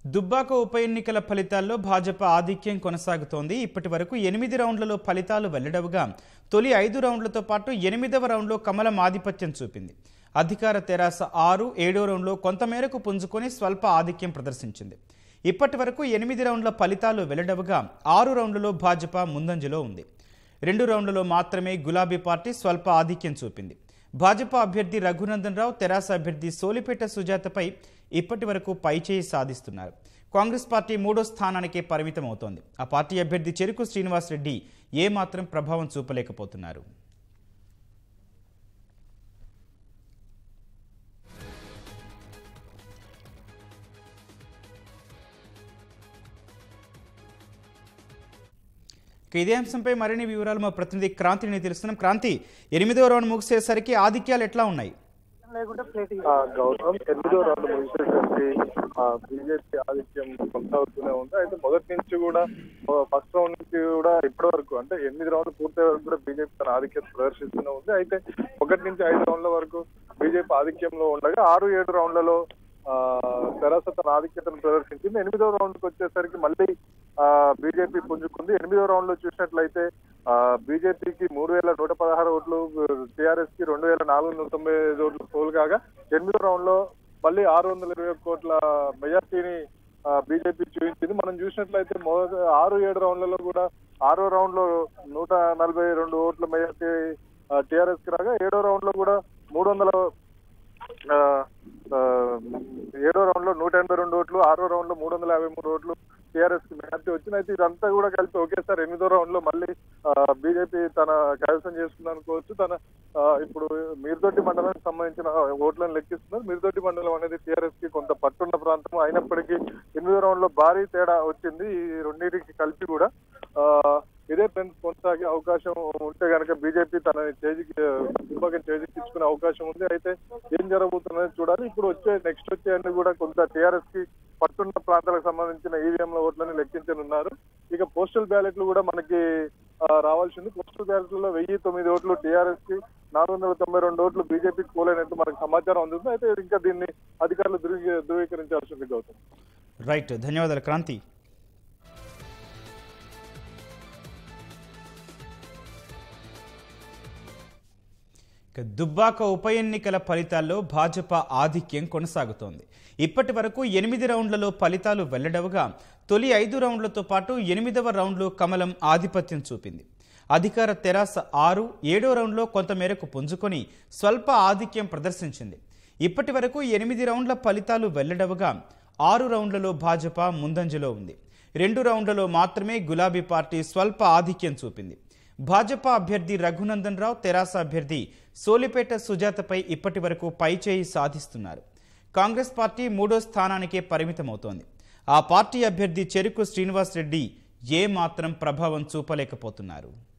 దుబ్బాక ఉప ఎన్నికల ఫలితాల్లో భాజపా ఆధిక్యం కొనసాగుతోంది ఇప్పటి వరకు ఎనిమిది రౌండ్లలో ఫలితాలు వెల్లడవగా తొలి ఐదు రౌండ్లతో పాటు ఎనిమిదవ రౌండ్లో కమలం ఆధిపత్యం చూపింది అధికార తెరాస ఆరు ఏడో రౌండ్లో కొంతమేరకు పుంజుకొని స్వల్ప ఆధిక్యం ప్రదర్శించింది ఇప్పటి వరకు ఎనిమిది రౌండ్ల ఫలితాలు వెల్లడవగా ఆరు రౌండ్లలో భాజపా ముందంజలో ఉంది రెండు రౌండ్లలో మాత్రమే గులాబీ పార్టీ స్వల్ప ఆధిక్యం చూపింది భాజపా అభ్యర్థి రఘునందన్ రావు తెరాస అభ్యర్థి సోలిపేట సుజాతపై ఇప్పటి వరకు పైచేయి సాధిస్తున్నారు కాంగ్రెస్ పార్టీ మూడో స్థానానికే పరిమితం అవుతోంది ఆ పార్టీ అభ్యర్థి చెరుకు శ్రీనివాస్ రెడ్డి ఏమాత్రం ప్రభావం చూపలేకపోతున్నారు ఇక ఇదే అంశంపై మరిన్ని వివరాలు మా ప్రతినిధి క్రాంతిని తెలుస్తున్నాం క్రాంతి ఎనిమిదో రౌండ్ ముగిసేసరికి ఆధిక్యాలు ఎట్లా ఉన్నాయి ఆ, గౌతమ్ ఎనిమిదో రౌండ్ ముగిసేసరికి బీజేపీ ఆధిక్యం కొనసాగుతూనే ఉంది అయితే మొదటి నుంచి కూడా ఫస్ట్ రౌండ్ నుంచి కూడా ఇప్పటి వరకు అంటే ఎనిమిది రౌండ్లు పూర్తయ్యే వరకు కూడా బీజేపీ తన ఆధిక్యం ప్రదర్శిస్తూనే ఉంది అయితే ఒకటి నుంచి ఐదు రౌండ్ల వరకు బీజేపీ ఆధిక్యంలో ఉండగా ఆరు ఏడు రౌండ్లలో ఆ, తెరాస తన ఆధిక్యతను ప్రదర్శించింది ఎనిమిదో రౌండ్కి వచ్చేసరికి మళ్ళీ బీజేపీ పుంజుకుంది ఎనిమిదో రౌండ్ లో చూసినట్లయితే బీజేపీకి మూడు వేల నూట పదహారు ఓట్లు టీఆర్ఎస్ కి రెండు వేల నాలుగు వందల తొంభై ఐదు ఓట్లు పోల్ కాగా ఎనిమిదో రౌండ్ లో మళ్ళీ ఆరు వందల ఇరవై ఒక్క కోట్ల మెజార్టీని బీజేపీ చూపించింది మనం చూసినట్లయితే మొదటి ఆరు ఏడు రౌండ్లలో కూడా ఆరో రౌండ్ లో నూట నలభై రెండు ఓట్ల మెజార్టీ టీఆర్ఎస్ కి రాగా ఏడో రౌండ్ లో కూడా మూడు వందల ఆ, ఆ, ఏడో రౌండ్ లో నూట ఎనభై రెండు ఓట్లు ఆరో రౌండ్ లో మూడు వందల యాభై మూడు ఓట్లు టీఆర్ఎస్ కి మెజార్టీ వచ్చింది అయితే ఇదంతా కూడా కలిపి ఒకేసారి ఎనిమిదో రౌండ్ లో మళ్ళీ బీజేపీ తన కైవసం చేసుకుంది అనుకోవచ్చు తన ఆ, ఇప్పుడు మీర్దొడ్డి మండలానికి సంబంధించిన ఓట్లను లెక్కిస్తున్నారు మీర్దొడ్డి మండలం అనేది టీఆర్ఎస్ కి కొంత పట్టున్న ప్రాంతం అయినప్పటికీ ఎనిమిదో రౌండ్ లో భారీ తేడా వచ్చింది ఈ రెండింటికి కలిపి కూడా ఆ, ఇదే ట్రెండ్ కొనసాగే అవకాశం ఉంటే కనుక బీజేపీ తన చేజికి విభాగం చేజిక్కించుకునే అవకాశం ఉంది అయితే ఏం జరగబోతున్నది చూడాలి ఇప్పుడు వచ్చే నెక్స్ట్ వచ్చే అన్ని కూడా కొంత టీఆర్ఎస్ కి పట్టున్న ప్రాంతాలకు సంబంధించిన ఈవీఎంల ఓట్లను లెక్కించనున్నారు ఇక పోస్టల్ బ్యాలెట్లు కూడా మనకి ఆ, రావాల్సింది పోస్టల్ బ్యాలెట్లలో వెయ్యి తొమ్మిది ఓట్లు టీఆర్ఎస్ కి నాలుగు వందల తొంభై రెండు ఓట్లు బీజేపీకి పోలేనట్టు మనకు సమాచారం అందుతుంది అయితే ఇంకా దీన్ని అధికారులు ధృవీ ధృవీకరించాల్సి ఉంది గౌతమ్ రైట్ ధన్యవాదాలు క్రాంతి ఇక దుబ్బాక ఉప ఎన్నికల ఫలితాల్లో భాజపా ఆధిక్యం కొనసాగుతోంది ఇప్పటి వరకు ఎనిమిది రౌండ్లలో ఫలితాలు వెల్లడవగా తొలి ఐదు రౌండ్లతో పాటు ఎనిమిదవ రౌండ్లో కమలం ఆధిపత్యం చూపింది అధికార తెరాస ఆరు ఏడో రౌండ్లో కొంతమేరకు పుంజుకొని స్వల్ప ఆధిక్యం ప్రదర్శించింది ఇప్పటి వరకు ఎనిమిది రౌండ్ల ఫలితాలు వెల్లడవగా ఆరు రౌండ్లలో భాజపా ముందంజలో ఉంది రెండు రౌండ్లలో మాత్రమే గులాబీ పార్టీ స్వల్ప ఆధిక్యం చూపింది భాజపా అభ్యర్థి రఘునందన్ రావు తెరాస అభ్యర్థి సోలిపేట సుజాతపై ఇప్పటి వరకు పైచేయి సాధిస్తున్నారు కాంగ్రెస్ పార్టీ మూడో స్థానానికే పరిమితమవుతోంది ఆ పార్టీ అభ్యర్థి చెరుకు శ్రీనివాస్ రెడ్డి ఏ మాత్రం ప్రభావం చూపలేకపోతున్నారు